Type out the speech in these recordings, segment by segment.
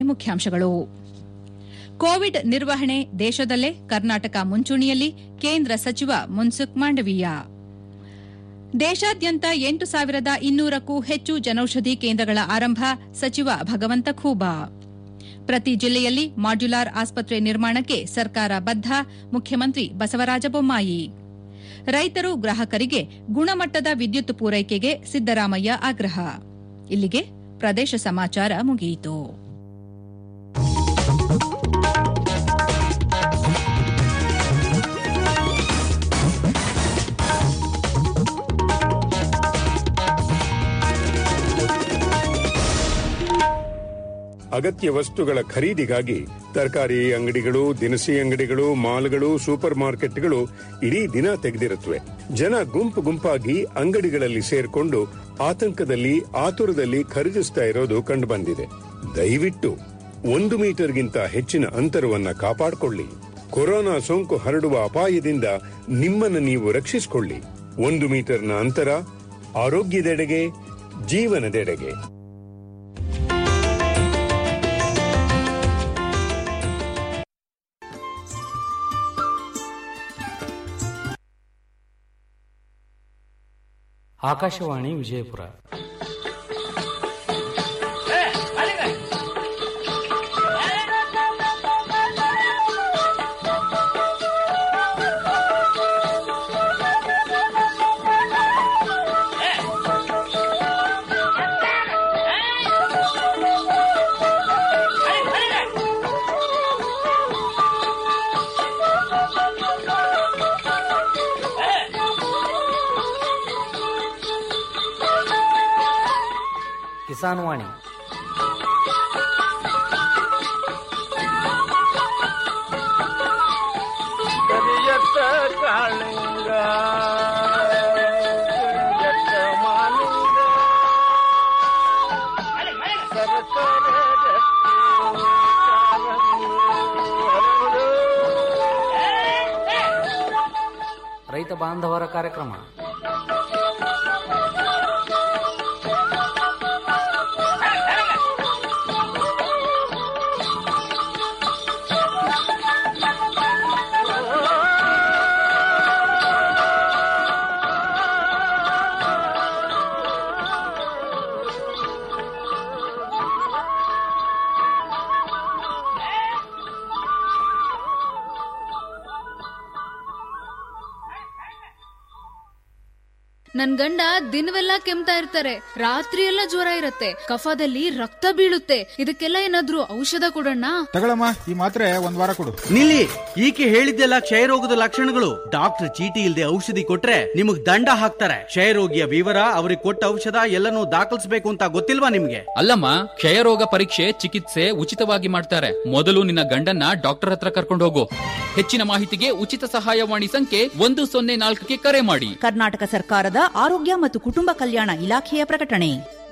ಮುಖ್ಯಾಂಶಗಳು ಕೋವಿಡ್ ನಿರ್ವಹಣೆ ದೇಶದಲ್ಲೇ ಕರ್ನಾಟಕ ಮುಂಚೂಣಿಯಲ್ಲಿ ಕೇಂದ್ರ ಸಚಿವ ಮುನ್ಸುಖ್ ಮಾಂಡವೀಯ ದೇಶಾದ್ಯಂತ ಎಂಟು ಸಾವಿರದ ಇನ್ನೂರಕ್ಕೂ ಹೆಚ್ಚು ಜನೌಷಧಿ ಕೇಂದ್ರಗಳ ಆರಂಭ ಸಚಿವ ಭಗವಂತ ಖೂಬಾ ಪ್ರತಿ ಜಿಲ್ಲೆಯಲ್ಲಿ ಮಾಡ್ಯುಲಾರ್ ಆಸ್ಪತ್ರೆ ನಿರ್ಮಾಣಕ್ಕೆ ಸರ್ಕಾರ ಬದ್ಧ ಮುಖ್ಯಮಂತ್ರಿ ಬಸವರಾಜ ಬೊಮ್ಮಾಯಿ ರೈತರು ಗ್ರಾಹಕರಿಗೆ ಗುಣಮಟ್ಟದ ವಿದ್ಯುತ್ ಪೂರೈಕೆಗೆ ಸಿದ್ದರಾಮಯ್ಯ ಆಗ್ರಹ ಇಲ್ಲಿಗೆ ಪ್ರದೇಶ ಸಮಾಚಾರ ಮುಗಿಯಿತು ಅಗತ್ಯ ವಸ್ತುಗಳ ಖರೀದಿಗಾಗಿ ತರಕಾರಿ ಅಂಗಡಿಗಳು ದಿನಸಿ ಅಂಗಡಿಗಳು ಮಾಲ್ಗಳು ಸೂಪರ್ ಮಾರ್ಕೆಟ್ಗಳು ಇಡೀ ದಿನ ತೆಗೆದಿರುತ್ತವೆ ಜನ ಗುಂಪು ಗುಂಪಾಗಿ ಅಂಗಡಿಗಳಲ್ಲಿ ಸೇರ್ಕೊಂಡು ಆತಂಕದಲ್ಲಿ ಆತುರದಲ್ಲಿ ಖರೀದಿಸ್ತಾ ಇರೋದು ಕಂಡುಬಂದಿದೆ ದಯವಿಟ್ಟು ಒಂದು ಮೀಟರ್ಗಿಂತ ಹೆಚ್ಚಿನ ಅಂತರವನ್ನ ಕಾಪಾಡಿಕೊಳ್ಳಿ ಕೊರೋನಾ ಸೋಂಕು ಹರಡುವ ಅಪಾಯದಿಂದ ನಿಮ್ಮನ್ನು ನೀವು ರಕ್ಷಿಸಿಕೊಳ್ಳಿ ಒಂದು ಮೀಟರ್ನ ಅಂತರ ಆರೋಗ್ಯದೆಡೆಗೆ ಜೀವನದೆಡೆಗೆ ಆಕಾಶವಾಣಿ ವಿಜಯಪುರ ಕಿಸಾನ್ ವಾಣಿ ಕರಿಯತ್ತ ಕಾಳಿಂಗ ಕರಿಯತ್ತ ಮಾಲಿಂಗ ಸರಸರ ರಕ್ತಿ ಕಾರಂಗಿ ಹರಡು. ರೈತ ಬಾಂಧವರ ಕಾರ್ಯಕ್ರಮ ನನ್ ಗಂಡ ದಿನವೆಲ್ಲ ಕೆಮ್ತಾ ಇರ್ತಾರೆ ರಾತ್ರಿ ಎಲ್ಲ ಜ್ವರ ಇರತ್ತೆ ಕಫದಲ್ಲಿ ರಕ್ತ ಬೀಳುತ್ತೆ ಇದಕ್ಕೆಲ್ಲ ಏನಾದ್ರೂ ಔಷಧ ಕೊಡೋಣ ತಗೊಳಮ್ಮ ಈ ಮಾತ್ರೆ ಒಂದ್ ವಾರ ಕೊಡು ನಿಲ್ಲಿ ಈಕೆ ಹೇಳಿದ್ದೆಲ್ಲ ಕ್ಷಯರೋಗದ ಲಕ್ಷಣಗಳು ಡಾಕ್ಟರ್ ಚೀಟಿ ಇಲ್ಲದೆ ಔಷಧಿ ಕೊಟ್ರೆ ನಿಮಗ್ ದಂಡ ಹಾಕ್ತಾರೆ ಕ್ಷಯರೋಗಿಯ ವಿವರ ಅವ್ರಿಗೆ ಕೊಟ್ಟ ಔಷಧ ಎಲ್ಲನೂ ದಾಖಲಿಸಬೇಕು ಅಂತ ಗೊತ್ತಿಲ್ವಾ ನಿಮ್ಗೆ ಅಲ್ಲಮ್ಮ ಕ್ಷಯರೋಗ ಪರೀಕ್ಷೆ ಚಿಕಿತ್ಸೆ ಉಚಿತವಾಗಿ ಮಾಡ್ತಾರೆ ಮೊದಲು ನಿನ್ನ ಗಂಡನ್ನ ಡಾಕ್ಟರ್ ಹತ್ರ ಕರ್ಕೊಂಡು ಹೋಗು ಹೆಚ್ಚಿನ ಮಾಹಿತಿಗೆ ಉಚಿತ ಸಹಾಯವಾಣಿ ಸಂಖ್ಯೆ ಒಂದು ಸೊನ್ನೆ ನಾಲ್ಕಕ್ಕೆ ಕರೆ ಮಾಡಿ ಕರ್ನಾಟಕ ಸರ್ಕಾರದ ಆರೋಗ್ಯ ಮತ್ತು ಕುಟುಂಬ ಕಲ್ಯಾಣ ಇಲಾಖೆಯ ಪ್ರಕಟಣೆ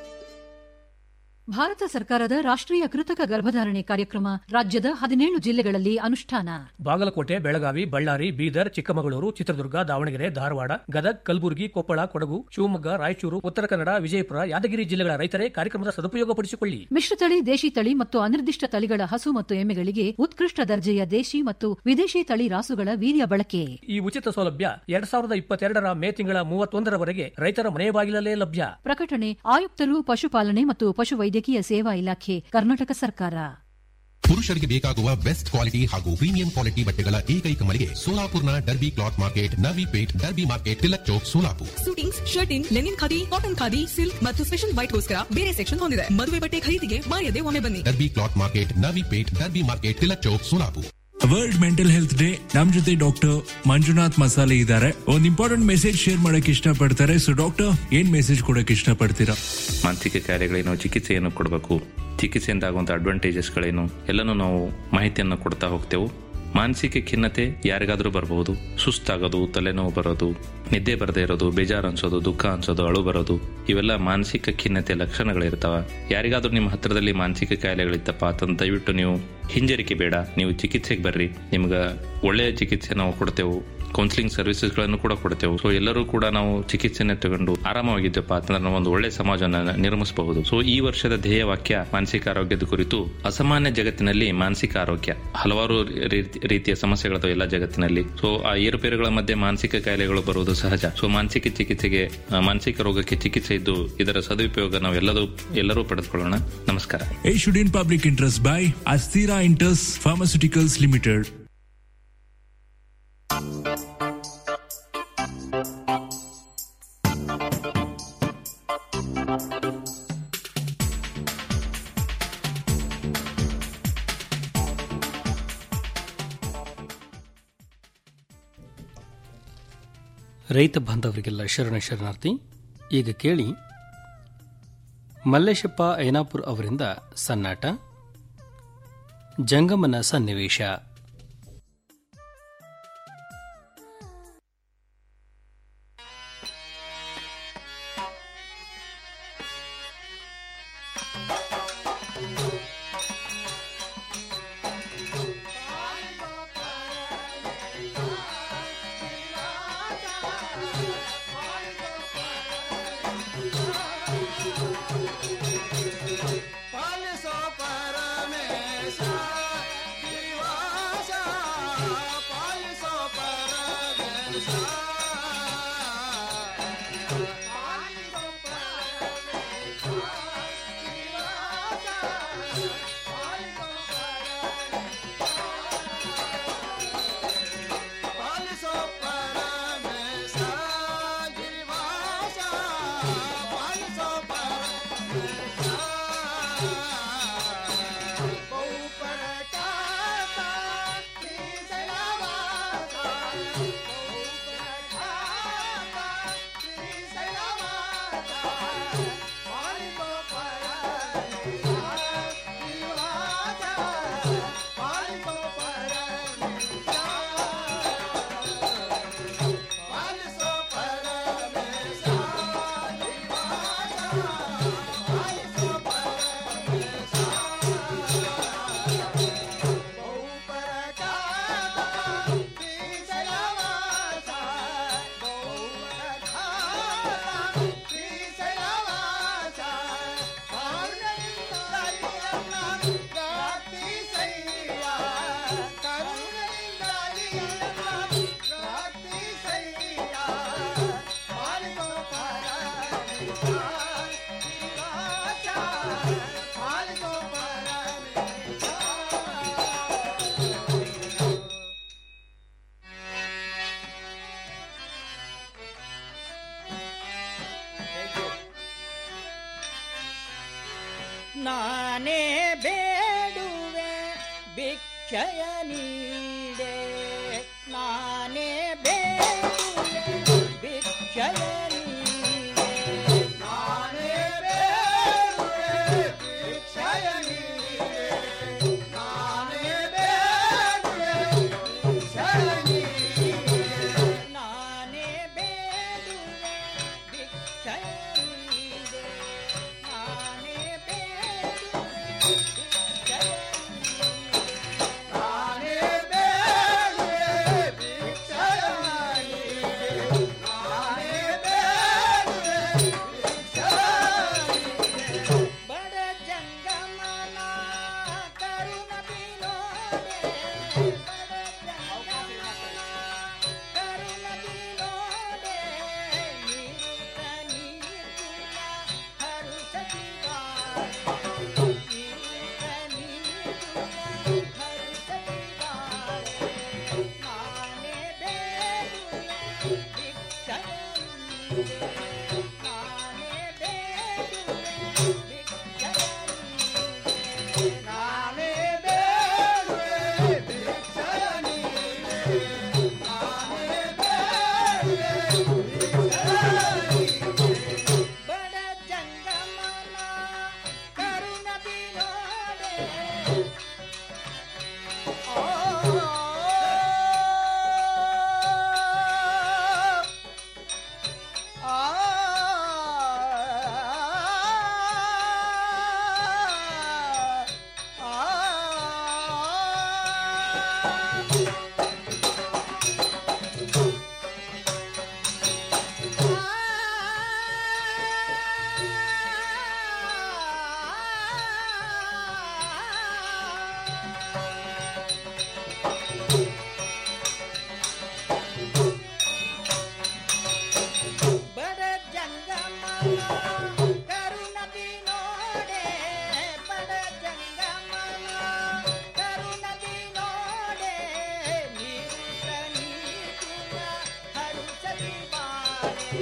ಭಾರತ ಸರ್ಕಾರದ ರಾಷ್ಟ್ರೀಯ ಕೃತಕ ಗರ್ಭಧಾರಣೆ ಕಾರ್ಯಕ್ರಮ ರಾಜ್ಯದ ಹದಿನೇಳು ಜಿಲ್ಲೆಗಳಲ್ಲಿ ಅನುಷ್ಠಾನ ಬಾಗಲಕೋಟೆ ಬೆಳಗಾವಿ ಬಳ್ಳಾರಿ ಬೀದರ್ ಚಿಕ್ಕಮಗಳೂರು ಚಿತ್ರದುರ್ಗ ದಾವಣಗೆರೆ ಧಾರವಾಡ ಗದಗ್ ಕಲಬುರಗಿ ಕೊಪ್ಪಳ ಕೊಡಗು ಶಿವಮೊಗ್ಗ ರಾಯಚೂರು ಉತ್ತರ ಕನ್ನಡ ವಿಜಯಪುರ ಯಾದಗಿರಿ ಜಿಲ್ಲೆಗಳ ರೈತರೇ ಕಾರ್ಯಕ್ರಮದ ಸದುಪಯೋಗಪಡಿಸಿಕೊಳ್ಳಿ ಮಿಶ್ರತಳಿ ದೇಶಿ ತಳಿ ಮತ್ತು ಅನಿರ್ದಿಷ್ಟ ತಳಿಗಳ ಹಸು ಮತ್ತು ಎಮ್ಮೆಗಳಿಗೆ ಉತ್ಕೃಷ್ಟ ದರ್ಜೆಯ ದೇಶಿ ಮತ್ತು ವಿದೇಶಿ ತಳಿ ರಾಸುಗಳ ವೀರ್ಯ ಬಳಕೆ ಈ ಉಚಿತ ಸೌಲಭ್ಯ ಎರಡ್ ಸಾವಿರದ ಇಪ್ಪತ್ತೆರಡರ ಮೇ ತಿಂಗಳ ಮೂವತ್ತೊಂದರವರೆಗೆ ರೈತರ ಮನೆ ಬಾಗಿಲಲ್ಲೇ ಲಭ್ಯ ಪ್ರಕಟಣೆ ಆಯುಕ್ತರು ಪಶುಪಾಲನೆ ಮತ್ತು ಪಶುವೈದ್ಯಕೀಯ ಸೇವಾ ಇಲಾಖೆ ಕರ್ನಾಟಕ ಸರ್ಕಾರ ಪುರುಷರಿಗೆ ಬೇಕಾಗುವ ಬೆಸ್ಟ್ ಕ್ವಾಲಿಟಿ ಹಾಗೂ ಪ್ರೀಮಿಯಂ ಕ್ವಾಲಿಟಿ ಬಟ್ಟೆಗಳ ಏಕೈಕ ಮಳಿಗೆ ಸೋಲಾಪುರ್ನ Derby cloth market Navi Peth Derby market Tilak Chowk Solapur suitings shirting linen khadi cotton khadi silk ಮತ್ತು ಸ್ಪೆಷಲ್ ವೈಟ್ಗೋಸ್ಕರ ಬೇರೆ ಸೆಕ್ಷನ್ ಹೊಂದಿದೆ ಮದುವೆ ಬಟ್ಟೆ ಖರೀದಿಗೆ ಮಾಯದೆ ಒಮ್ಮೆ ಬನ್ನಿ Derby cloth market Navi Peth Derby market Tilak Chowk Solapur world mental health day ನಮ್ ಜೊತೆ ಡಾಕ್ಟರ್ ಮಂಜುನಾಥ್ ಮಸಾಲೆ ಇದ್ದಾರೆ ಒಂದ್ ಇಂಪಾರ್ಟೆಂಟ್ ಮೆಸೇಜ್ ಶೇರ್ ಮಾಡಕ್ ಇಷ್ಟಪಡ್ತಾರೆ ಸೊ ಡಾಕ್ಟರ್ ಏನ್ ಮೆಸೇಜ್ ಕೊಡಕ್ ಇಷ್ಟಪಡ್ತೀರಾ ಮಾನಸಿಕ ಕಾರ್ಯಗಳೇನು ಚಿಕಿತ್ಸೆಯನ್ನು ಕೊಡಬೇಕು ಚಿಕಿತ್ಸೆಯಿಂದ ಆಗುವಂಥ ಅಡ್ವಾಂಟೇಜಸ್ಗಳೇನು ಎಲ್ಲನೂ ನಾವು ಮಾಹಿತಿಯನ್ನು ಕೊಡ್ತಾ ಹೋಗ್ತೇವೆ ಮಾನಸಿಕ ಖಿನ್ನತೆ ಯಾರಿಗಾದ್ರೂ ಬರಬಹುದು ಸುಸ್ತಾಗೋದು ತಲೆನೋವು ಬರೋದು ನಿದ್ದೆ ಬರದೇ ಇರೋದು ಬೇಜಾರು ಅನ್ಸೋದು ದುಃಖ ಅನ್ಸೋದು ಅಳು ಬರೋದು ಇವೆಲ್ಲ ಮಾನಸಿಕ ಖಿನ್ನತೆ ಲಕ್ಷಣಗಳಿರ್ತಾವ ಯಾರಿಗಾದ್ರೂ ನಿಮ್ಮ ಹತ್ರದಲ್ಲಿ ಮಾನಸಿಕ ಕಾಯಿಲೆಗಳಿತ್ತಪ್ಪ ಅಂತಂದು ದಯವಿಟ್ಟು ನೀವು ಹಿಂಜರಿಕೆ ಬೇಡ ನೀವು ಚಿಕಿತ್ಸೆಗೆ ಬರ್ರಿ ನಿಮ್ಗೆ ಒಳ್ಳೆಯ ಚಿಕಿತ್ಸೆ ನಾವು ಕೊಡ್ತೇವೆ ಕೌನ್ಸಿಲಿಂಗ್ ಸರ್ವಿಸಸ್ಗಳನ್ನು ಕೂಡ ಕೊಡ್ತೇವೆ ಸೊ ಎಲ್ಲರೂ ಕೂಡ ನಾವು ಚಿಕಿತ್ಸೆನ ತಗೊಂಡು ಆರಾಮವಾಗಿದ್ದಪ್ಪ ಅಂತಂದ್ರೆ ನಾವು ಒಂದು ಒಳ್ಳೆ ಸಮಾಜನ ನಿರ್ಮಿಸಬಹುದು ಸೊ ಈ ವರ್ಷದ ಧ್ಯೇಯ ವಾಕ್ಯ ಮಾನಸಿಕ ಆರೋಗ್ಯದ ಕುರಿತು ಅಸಾಮಾನ್ಯ ಜಗತ್ತಿನಲ್ಲಿ ಮಾನಸಿಕ ಆರೋಗ್ಯ ಹಲವಾರು ರೀತಿ- ರೀತಿಯ ಸಮಸ್ಯೆಗಳಿದಾವೆ ಎಲ್ಲ ಜಗತ್ತಿನಲ್ಲಿ ಸೊ ಆ ಏರುಪೇರುಗಳ ಮಧ್ಯೆ ಮಾನಸಿಕ ಕಾಯಿಲೆಗಳು ಬರುವುದು ಸಹಜ ಸೊ ಮಾನಸಿಕ ಚಿಕಿತ್ಸೆಗೆ ಆ, ಮಾನಸಿಕ ರೋಗಕ್ಕೆ ಚಿಕಿತ್ಸೆ ಇದ್ದು ಇದರ ಸದುಪಯೋಗ ನಾವು ಎಲ್ಲರೂ ಎಲ್ಲರೂ ಪಡೆದುಕೊಳ್ಳೋಣ ನಮಸ್ಕಾರ Issued in public interest by Astira Inters Pharmaceuticals Limited. ರೈತ ಬಾಂಧವರಿಗೆಲ್ಲ ಶರಣ ಶರಣಾರ್ಥಿ ಈಗ ಕೇಳಿ ಮಲ್ಲೇಶಪ್ಪ ಐನಾಪುರ್ ಅವರಿಂದ ಸನ್ನಾಟ ಜಂಗಮನ ಸನ್ನಿವೇಶ ಪಾಲಿಸೋ ಪರಮೇಶ ದಿವಾಸ ಪಾಲಿಸೋ ಪರಮೇಶ ಪಾಲಿಸೋ ಪರಮೇಶ ದಿವಾಸ ಪಾಲಿಸೋ ಪಾಲಿಸೋ ಪರಮೇಶ ಗಿರಿವಾಸ ಪಾಲಿಸೋ ಪರಮೇಶ ನಾನೇ ಬೇಡುವೆ ಭಿಕ್ಷಯ ನೀಡೆ ನಾನೇ ಬೇಡುವೆ ಭಿಕ್ಷಯ ನೀಡೆ ನಾನೇ ಬೇಡುವೆ ಭಿಕ್ಷಯ ನೀಡೆ ನಾನೇ ಬೇಡುವೆ ಭಿಕ್ಷಯ ನೀಡೆ ನಾನೇ ಬೇಡುವೆ ಭಿಕ್ಷಯ ನೀಡೆ ನಾನೇ ಬೇಡುವೆ ಭಿಕ್ಷಯ ನೀಡೆ ನಾನೇ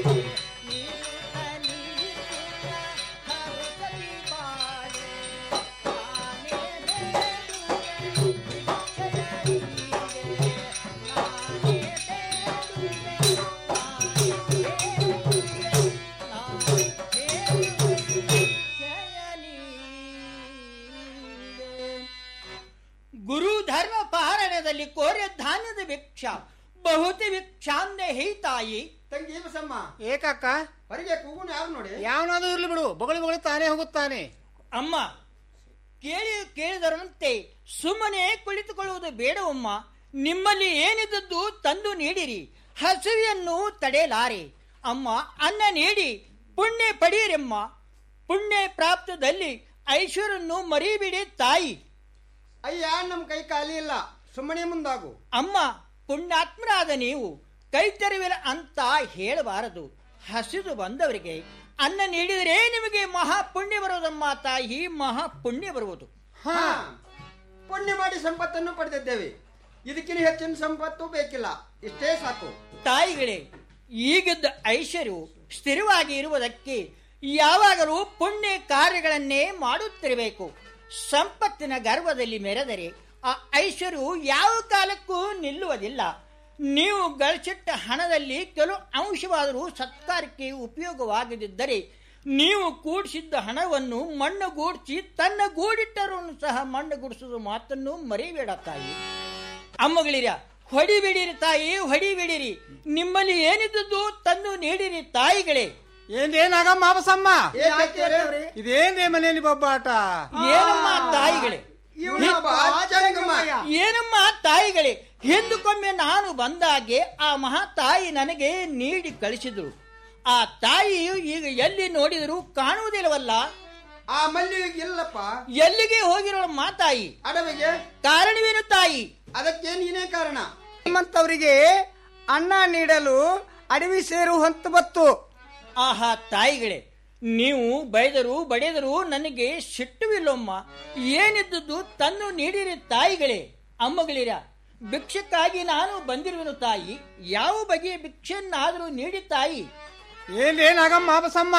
ಗುರು ಧರ್ಮ ಪಾರಣದಲ್ಲಿ ಕೋರೆ ಧಾನ್ಯದ ಭಿಕ್ಷ ಬಹುತಿ ಭಿಕ್ಷಾಂದೆ ಹೀತಾಯಿ ತಂಗಿ ಬಸಮ್ಮ ಏಕಕ್ಕ ಹೊರಗೆ ಕೂಗುಣ ಯಾರು ನೋಡಿ ಯಾವನಾದ್ರೂ ಇರ್ಲಿ ಬಿಡು ಬೊಗಳಿ ಬೊಗಳಿ ತಾನೇ ಹೋಗುತ್ತಾನೆ ಅಮ್ಮ ಕೇಳಿ ಕೇಳಿದರಂತೆ ಸುಮ್ಮನೆ ಕುಳಿತುಕೊಳ್ಳುವುದು ಬೇಡವಮ್ಮ ನಿಮ್ಮಲ್ಲಿ ಏನಿದ್ದದ್ದು ತಂದು ನೀಡಿರಿ ಹಸಿವೆಯನ್ನು ತಡೆಯಲಾರೆ ಅಮ್ಮ ಅನ್ನ ನೀಡಿ ಪುಣ್ಯ ಪಡೆಯಿರಮ್ಮ ಪುಣ್ಯ ಪ್ರಾಪ್ತದಲ್ಲಿ ಐಶ್ವರ್ಯನ್ನು ಮರಿಬಿಡಿ ತಾಯಿ ಅಯ್ಯ ನಮ್ ಕೈ ಖಾಲಿ ಇಲ್ಲ ಸುಮ್ಮನೆ ಮುಂದಾಗು ಅಮ್ಮ ಪುಣ್ಯಾತ್ಮರಾದ ನೀವು ಕೈ ತೆರವಿರ ಅಂತ ಹೇಳಬಾರದು ಹಸಿದು ಬಂದವರಿಗೆ ಅನ್ನ ನೀಡಿದರೆ ನಿಮಗೆ ಮಹಾ ಪುಣ್ಯ ಬರುವುದಮ್ಮ ತಾಯಿ ಮಹಾ ಪುಣ್ಯ ಬರುವುದು ಹಾ ಪುಣ್ಯ ಮಾಡಿ ಸಂಪತ್ತನ್ನು ಪಡೆದಿದ್ದೇವೆ ಇದಕ್ಕಿಂತ ಹೆಚ್ಚಿನ ಸಂಪತ್ತು ಬೇಕಿಲ್ಲ ಇಷ್ಟೇ ಸಾಕು ತಾಯಿಗಳೇ ಈಗಿದ್ದ ಐಶ್ವರ್ಯವು ಸ್ಥಿರವಾಗಿ ಇರುವುದಕ್ಕೆ ಯಾವಾಗಲೂ ಪುಣ್ಯ ಕಾರ್ಯಗಳನ್ನೇ ಮಾಡುತ್ತಿರಬೇಕು ಸಂಪತ್ತಿನ ಗರ್ವದಲ್ಲಿ ಮೆರೆದರೆ ಆ ಐಶ್ವರ್ಯವು ಯಾವ ಕಾಲಕ್ಕೂ ನಿಲ್ಲುವುದಿಲ್ಲ ನೀವು ಗಳಿಸಿಟ್ಟ ಹಣದಲ್ಲಿ ಕೆಲವು ಅಂಶವಾದರೂ ಸತ್ಕಾರಕ್ಕೆ ಉಪಯೋಗವಾಗದಿದ್ದರೆ ನೀವು ಕೂಡಿಸಿದ್ದ ಹಣವನ್ನು ಮಣ್ಣುಗೂಡಿಸಿ ತನ್ನ ಗೂಡಿಟ್ಟರನ್ನು ಸಹ ಮಣ್ಣುಗೂಡಿಸುವುದು ಮಾತನ್ನು ಮರೆಯಬೇಡ ತಾಯಿ ಅಮ್ಮಗಳಿರ ಹೊಡಿಬಿಡಿರಿ ತಾಯಿ ಹೊಡಿಬಿಡಿರಿ ನಿಮ್ಮಲ್ಲಿ ಏನಿದ್ದದ್ದು ತಂದು ನೀಡಿರಿ ತಾಯಿಗಳೇ ಏನ್ರೇನಾಗಮ್ಮ ಬಸಮ್ಮ ಇದೇನ್ರೇ ಮನೆಯಲ್ಲಿ ಬೊಬ್ಬಾಟ ಏನಮ್ಮ ತಾಯಿಗಳೇ ಏನಮ್ಮ ತಾಯಿಗಳೇ ಹಿಂದಕ್ಕೊಮ್ಮೆ ನಾನು ಬಂದಾಗೆ ಆ ಮಹಾ ತಾಯಿ ನನಗೆ ನೀಡಿ ಕಳಿಸಿದ್ರು ಆ ತಾಯಿಯು ಈಗ ಎಲ್ಲಿ ನೋಡಿದರೂ ಕಾಣುವುದಿಲ್ಲವಲ್ಲ ಆ ಮಲ್ಲಿ ಇಲ್ಲಪ್ಪ ಎಲ್ಲಿಗೆ ಹೋಗಿರೋ ಮಾತಾಯಿ ಅಡವಿಗೆ ಕಾರಣವೇನು ತಾಯಿ ಅದಕ್ಕೆ ನೀನೇ ಕಾರಣ ನಿಮ್ಮಂತವರಿಗೆ ಅನ್ನ ನೀಡಲು ಅಡವಿ ಸೇರು ಹೊಂತು ಬತ್ತು ಆಹಾ ತಾಯಿಗಳೇ ನೀವು ಬೈದರು ಬಡಿದರು ನನಗೆ ಸಿಟ್ಟುವಿಲ್ಲೊಮ್ಮ ಏನಿದ್ದದ್ದು ತಂದು ನೀಡಿರಿ ತಾಯಿಗಳೇ ಅಮ್ಮಗಳಿರ ಭಿಕ್ಷಕ್ಕಾಗಿ ನಾನು ಬಂದಿರುವೆನು ತಾಯಿ ಯಾವ ಬಗೆಯ ಭಿಕ್ಷೆಯನ್ನಾದರೂ ನೀಡಿ ತಾಯಿ ಏನ್ರೇನಾಗಮ್ಮ ಬಸಮ್ಮ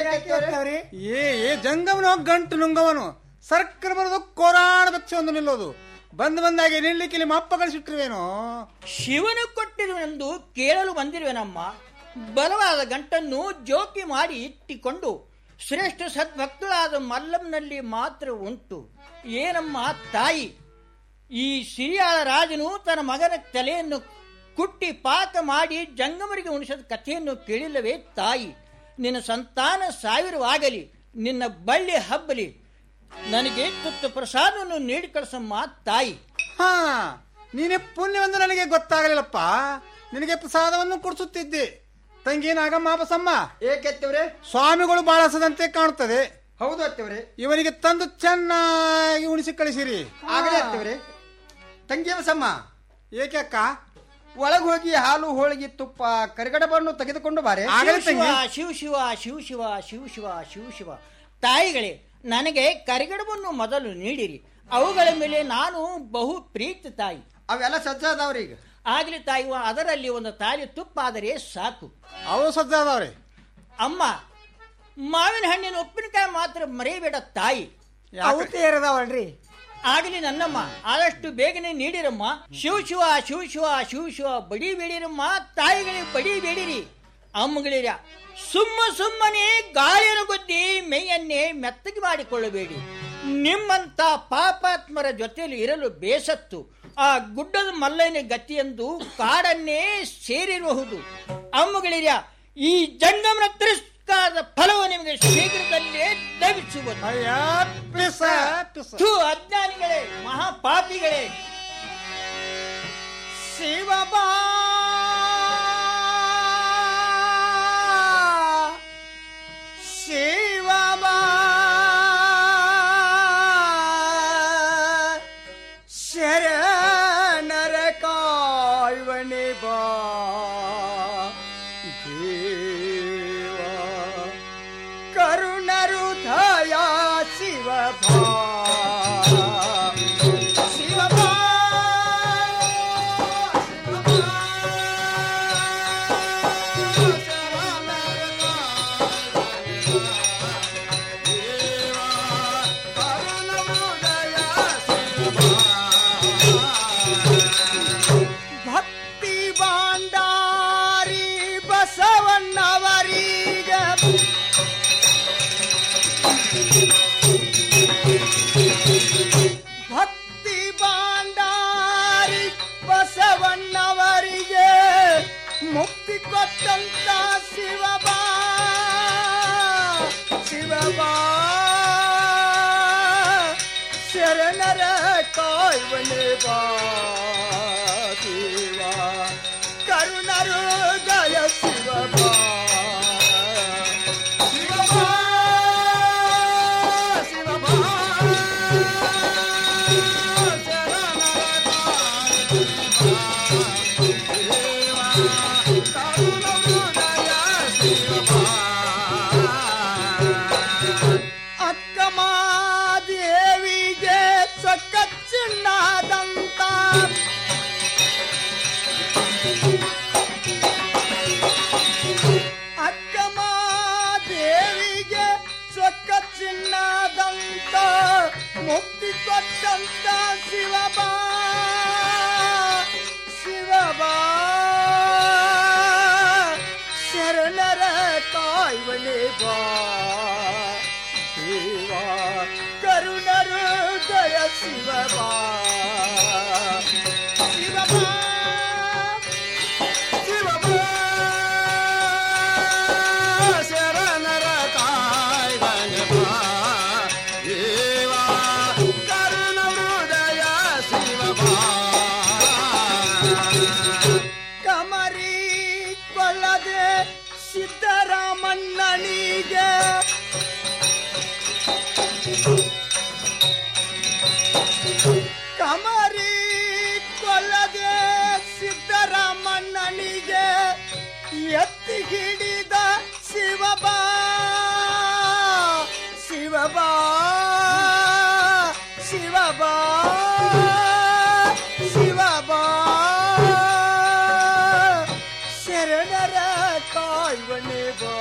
ಏ ಏ ಜಂಗಮನು ಗಂಟು ನುಂಗವನು ಸರ್ಕಾರ ಬರೋದು ಕೋರಾಣ ಬಚ್ಚ ಒಂದು ನಿಲ್ಲೋದು ಬಂದ್ ಬಂದಾಗೆ ನಿಲ್ಲಿಕ್ಕೆ ನಿಮ್ಮ ಅಪ್ಪ ಕಳಿಸಿಟ್ರುವೇನೋ ಶಿವನು ಕೊಟ್ಟಿರುವೆಂದು ಕೇಳಲು ಬಂದಿರುವೆನಮ್ಮ ಬಲವಾದ ಗಂಟನ್ನು ಜೋಕಿ ಮಾಡಿ ಇಟ್ಟಿಕೊಂಡು ಶ್ರೇಷ್ಠ ಸದ್ಭಕ್ತಳಾದ ಮಲ್ಲಂನಲ್ಲಿ ಮಾತ್ರ ಉಂಟು ಏನಮ್ಮ ತಾಯಿ ಈ ಸಿರಿಯಾಳ ರಾಜನು ತನ್ನ ಮಗನ ತಲೆಯನ್ನು ಕುಟ್ಟಿ ಪಾಕ ಮಾಡಿ ಜಂಗಮರಿಗೆ ಉಣಿಸಿದ ಕಥೆಯನ್ನು ಕೇಳಿಲ್ಲವೇ ತಾಯಿ ನಿನ್ನ ಸಂತಾನ ಸಾವಿರವಾಗಲಿ ನಿನ್ನ ಬಳ್ಳಿ ಹಬ್ಬಲಿ ನನಗೆ ತುತ್ತು ಪ್ರಸಾದವನ್ನು ನೀಡಿ ಕಳಿಸಮ್ಮ ತಾಯಿ ಹಾ ನೀನೆ ಪುಣ್ಯವೆಂದು ನನಗೆ ಗೊತ್ತಾಗಲಿಲ್ಲಪ್ಪ ನಿನಗೆ ಪ್ರಸಾದವನ್ನು ಕೊಡಿಸುತ್ತಿದ್ದೆ ತಂಗಿ ನಾಗಮ್ಮ ಬಸಮ್ಮ ಏಕೆತ್ತವ್ರೆ ಸ್ವಾಮಿಗಳು ಬಾಳಸದಂತೆ ಕಾಣುತ್ತದೆ ಹೌದು ಅತ್ತವ್ರೆ ಇವನಿಗೆ ತಂದು ಚೆನ್ನಾಗಿ ಉಣಿಸಿ ಕಳಿಸಿರಿ ಆಗಲೇ ಅತ್ತವ್ರೆ ತಂಗಿ ಬಸಮ್ಮ ಏಕೆ ಅಕ್ಕ ಒಳಗೆ ಹೋಗಿ ಹಾಲು ಹೋಳಿಗೆ ತುಪ್ಪ ಕರಿಗಡಬನ್ನು ತೆಗೆದುಕೊಂಡು ಬಾರೆ ಶಿವ ಶಿವ ಶಿವ ಶಿವ ಶಿವ ಶಿವ ಶಿವ ಶಿವ ಶಿವ ತಾಯಿಗಳೇ ನನಗೆ ಕರಿಗಡವನ್ನು ಮೊದಲು ನೀಡಿರಿ ಅವುಗಳ ಮೇಲೆ ನಾನು ಬಹು ಪ್ರೀತಿ ತಾಯಿ ಅವೆಲ್ಲ ಸಜ್ಜಾದವ್ರಿ ಈಗ ಆಗ್ಲಿ ತಾಯಿ ಅದರಲ್ಲಿ ಒಂದು ತಾಲಿ ತುಪ್ಪ ಆದರೆ ಸಾಕು ಅವು ಸಜ್ಜಾದವ್ರೆ ಅಮ್ಮ ಮಾವಿನ ಹಣ್ಣಿನ ಉಪ್ಪಿನಕಾಯಿ ಮಾತ್ರ ಮರೆಯಬೇಡ ತಾಯಿ ಅವು ತೇರದವಲ್ರಿ ಆಗಲಿ ನನ್ನಮ್ಮ ಆದಷ್ಟು ಬೇಗನೆ ನೀಡಿರಮ್ಮ ಶಿವ ಶಿವ ಶಿವ ಶಿವ ಶಿವ ಶಿವ ಬಡಿ ಬೇಡಿರಮ್ಮ ತಾಯಿಗಳಿಗೆ ಬಡಿ ಬೇಡಿರಿ ಅಮ್ಮಗಳಿರ ಸುಮ್ಮ ಸುಮ್ಮನೆ ಗಾಳಿಯನ್ನು ಗುದ್ದಿ ಮೈಯನ್ನೇ ಮೆತ್ತಗೆ ಮಾಡಿಕೊಳ್ಳಬೇಡಿ ನಿಮ್ಮಂತ ಪಾಪಾತ್ಮರ ಜೊತೆಯಲ್ಲಿ ಇರಲು ಬೇಸತ್ತು ಆ ಗುಡ್ಡದ ಮಲ್ಲಯ್ಯನ ಗತಿಯೆಂದು ಕಾಡನ್ನೇ ಸೇರಿರಬಹುದು ಅಮ್ಮಗಳಿರ ಈ ಜಂಗಮನ ತಿರಸ್ಕಾರದ ಫಲವು ನಿಮಗೆ ಶೀಘ್ರದಲ್ಲೇ ಲಭಿಸುವುದು ಥು, ಅಜ್ಞಾನಿಗಳೇ ಮಹಾಪಾಪಿಗಳೇ ಶಿವಬಾ ಶಿವಬಾ ಶರಣರ ಕಾಯುವನೆ ಬಾ ದೇವ ಕರುಣರು ದಯಾ ಶಿವಬಾ ಶಿವಬಾ ಶಿವ ಕೊಟ್ಟಂತ ಶಿವಬಾ ಶಿವಬಾ ಶರಣರ ಕಾಯ್ವನೆ ಬಾ ದೇವ ಕರುಣರು ದಯ ಶಿವಬಾ ಶಿವಬಾ ಶಿವಬಾ ಅಕ್ಕಮಾದೇವಿಗೆ ಚೊಕ್ಕ ಚಿನ್ನದಂತ ಅಕ್ಕಮಾದೇವಿಗೆ ಚೊಕ್ಕ ಚಿನ್ನದಂತ ಮುಕ್ತಿ ಕೊಟ್ಟಂತ ಶಿವಬಾ ಶಿವಬಾ ಶರಣರ ಕಾಯ್ವನೆ ಬಾ ದೇವ ಕರುಣರು ದಯ ಶಿವಬಾ ಶಿವಬಾ ಶಿವಬಾ ಶರಣರ ಕಾಯ್ವನೆ ಬಾ ದೇವ ಕರುಣರು ದಯ ಶಿವಬಾ ಕಮರಿ ಕೊಳ್ಳದೆ ಸಿದ್ದರಾಮಣ್ಣನಿಗೆ ಕಮರಿ ಕೊಲ್ಲದೆ ಸಿದ್ದರಾಮಣ್ಣನಿಗೆ ಎತ್ತಿ ಹಿಡಿದ ಶಿವಬಾ ಶಿವಬಾ ಶಿವಬಾ ಶಿವಬಾ ಶರಣರ ಕಾಯ್ವನೆ ಬಾ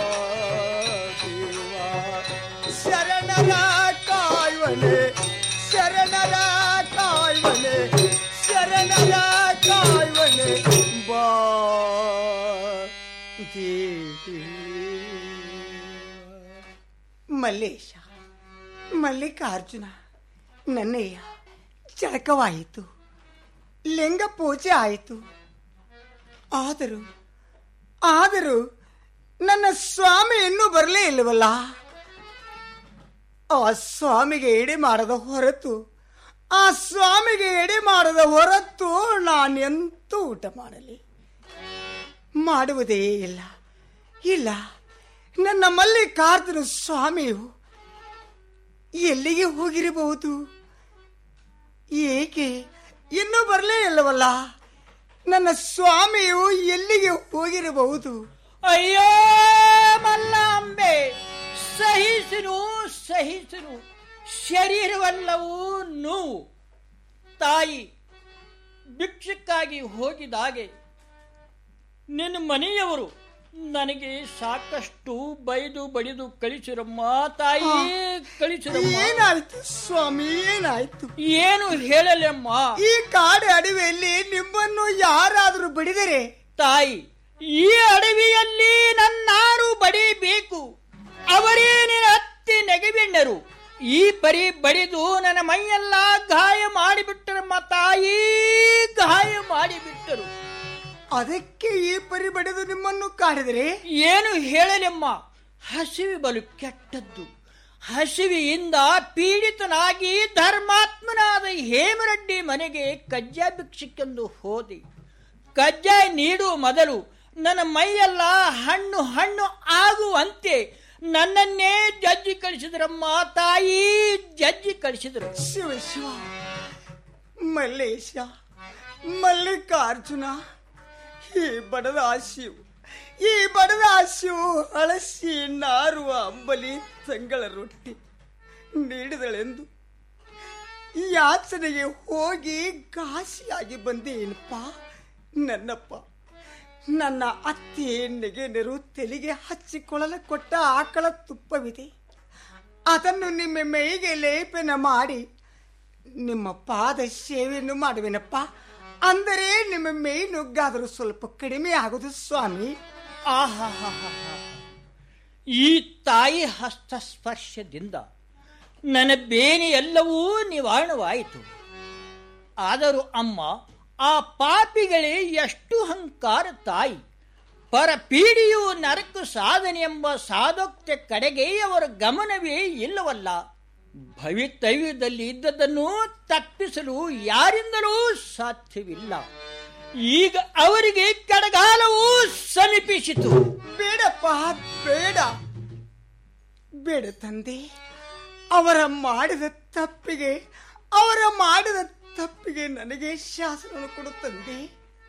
ದೇವ ಶರಣರ ಕಾಯ್ವನೆ ಶರಣರ ಕಾಯ್ವನೆ ಶರಣರ ಕಾಯ್ವನೆ ಬಾ ಮಲ್ಲೇಶ ಮಲ್ಲಿಕಾರ್ಜುನ ನನ್ನಯ್ಯ ಜಳಕವಾಯಿತು ಲಿಂಗ ಪೂಜೆ ಆಯಿತು ಆದರೂ ಆದರೂ ನನ್ನ ಸ್ವಾಮಿ ಇನ್ನೂ ಬರಲೇ ಇಲ್ಲವಲ್ಲ ಆ ಸ್ವಾಮಿಗೆ ಎಡೆ ಮಾಡದ ಹೊರತು ಆ ಸ್ವಾಮಿಗೆ ಎಡೆ ಮಾಡದ ಹೊರತು ನಾನೆಂತೂ ಊಟ ಮಾಡಲಿ ಮಾಡುವುದೇ ಇಲ್ಲ ಇಲ್ಲ ನನ್ನ ಮಲ್ಲಿಕಾರ್ಜುನ ಸ್ವಾಮಿಯು ಎಲ್ಲಿಗೆ ಹೋಗಿರಬಹುದು ಏಕೆ ಇನ್ನೂ ಬರಲೇ ಇಲ್ಲವಲ್ಲ ನನ್ನ ಸ್ವಾಮಿಯು ಎಲ್ಲಿಗೆ ಹೋಗಿರಬಹುದು ಅಯ್ಯೋ ಮಲ್ಲಾಂಬೆ ಸಹಿಸಿರು ಸಹಿಸಿರು ಶರೀರವೆಲ್ಲವೂ ನೋವು ತಾಯಿ ಭಿಕ್ಷಕ್ಕಾಗಿ ಹೋಗಿದಾಗೆ ನಿನ್ನ ಮನೆಯವರು ನನಗೆ ಸಾಕಷ್ಟು ಬೈದು ಬಡಿದು ಕಳಿಸಿರಮ್ಮ ತಾಯಿ ಕಳಿಸಿರಮ್ಮ ಏನಾಯ್ತು ಸ್ವಾಮಿ ಏನಾಯ್ತು ಏನು ಹೇಳಲಮ್ಮ ಈ ಕಾಡು ಅಡವಿಯಲ್ಲಿ ನಿಮ್ಮನ್ನು ಯಾರಾದರೂ ಬಡಿದರೆ ತಾಯಿ ಈ ಅಡವಿಯಲ್ಲಿ ನನ್ನಾರು ಬಡಿಬೇಕು ಅವರೇ ನಿನ್ನ ಹತ್ತಿ ನೆಗೆಬಿಣ್ಣರು ಈ ಪರಿ ಬಡಿದು ನನ್ನ ಮೈಯೆಲ್ಲ ಗಾಯ ಮಾಡಿಬಿಟ್ಟರಮ್ಮ ತಾಯಿ ಗಾಯ ಮಾಡಿಬಿಟ್ಟರು ಅದಕ್ಕೆ ಈ ಪರಿ ಬಡಿದು ನಿಮ್ಮನ್ನು ಕಾಡಿದರೆ ಏನು ಹೇಳಲೆಮ್ಮ ಹಸಿವಿ ಬಲು ಕೆಟ್ಟದ್ದು ಹಸಿವಿಯಿಂದ ಪೀಡಿತನಾಗಿ ಧರ್ಮಾತ್ಮನಾದ ಹೇಮರೆಡ್ಡಿ ಮನೆಗೆ ಕಜ್ಜಾಯ ಭಿಕ್ಷಕ್ಕೆಂದು ಹೋದೆ ಕಜ್ಜಾಯ ನೀಡುವ ಮೊದಲು ನನ್ನ ಮೈಯೆಲ್ಲ ಹಣ್ಣು ಹಣ್ಣು ಆಗುವಂತೆ ನನ್ನನ್ನೇ ಜಜ್ಜಿ ಕಳಿಸಿದ್ರಮ್ಮ ತಾಯಿ ಜಜ್ಜಿ ಕಳಿಸಿದ್ರು ಶಿವ ಶಿವ ಮಲ್ಲೇಶ ಮಲ್ಲಿಕಾರ್ಜುನ ಈ ಬಡದ ಶಿವು ಈ ಬಡದ ಶಿವು ಹಳಸಿ ನಾರುವ ಅಂಬಲಿ ತಂಗಳ ರೊಟ್ಟಿ ನೀಡಿದಳೆಂದು ಯಾಚನೆಗೆ ಹೋಗಿ ಘಾಸಿಯಾಗಿ ಬಂದೇನಪ್ಪ ನನ್ನಪ್ಪ ನನ್ನ ಅತ್ತೆ ನೆಗೆನರು ತೆಲಿಗೆ ಹಚ್ಚಿಕೊಳ್ಳಲ ಕೊಟ್ಟ ಆಕಳ ತುಪ್ಪವಿದೆ ಅದನ್ನು ನಿಮ್ಮ ಮೈಗೆ ಲೇಪನ ಮಾಡಿ ನಿಮ್ಮ ಪಾದ ಸೇವೆಯನ್ನು ಮಾಡುವೆನಪ್ಪ ಅಂದರೆ ನಿಮ್ಮ ಮೈ ನುಗ್ಗಾದರೂ ಸ್ವಲ್ಪ ಕಡಿಮೆ ಆಗುದು ಸ್ವಾಮಿ ಆಹಾಹಾಹಾ. ಈ ತಾಯಿ ಹಸ್ತಸ್ಪರ್ಶದಿಂದ ನನ್ನ ಬೇನೆ ಎಲ್ಲವೂ ನಿವಾರಣವಾಯಿತು ಆದರೂ ಅಮ್ಮ ಆ ಪಾಪಿಗಳೇ ಎಷ್ಟು ಹಂಕಾರ ತಾಯಿ ಪರಪೀಡಿಯು ನರಕ ಸಾಧನೆ ಎಂಬ ಸಾಧೋಕ್ತ ಕಡೆಗೆ ಅವರ ಗಮನವೇ ಇಲ್ಲವಲ್ಲ ಭವಿತವ್ಯದಲ್ಲಿ ಇದ್ದದನ್ನು ತಪ್ಪಿಸಲು ಯಾರಿಂದಲೂ ಸಾಧ್ಯವಿಲ್ಲ ಈಗ ಅವರಿಗೆ ಕಡಗಾಲವು ಸಮೀಪಿಸಿತು ಬೇಡಪ್ಪ ಬೇಡ ಬೇಡ ತಂದೆ ಅವರ ಮಾಡಿದ ತಪ್ಪಿಗೆ ಅವರ ಮಾಡಿದ ತಪ್ಪಿಗೆ ನನಗೆ ಶಾಸನ ಕೊಡು ತಂದೆ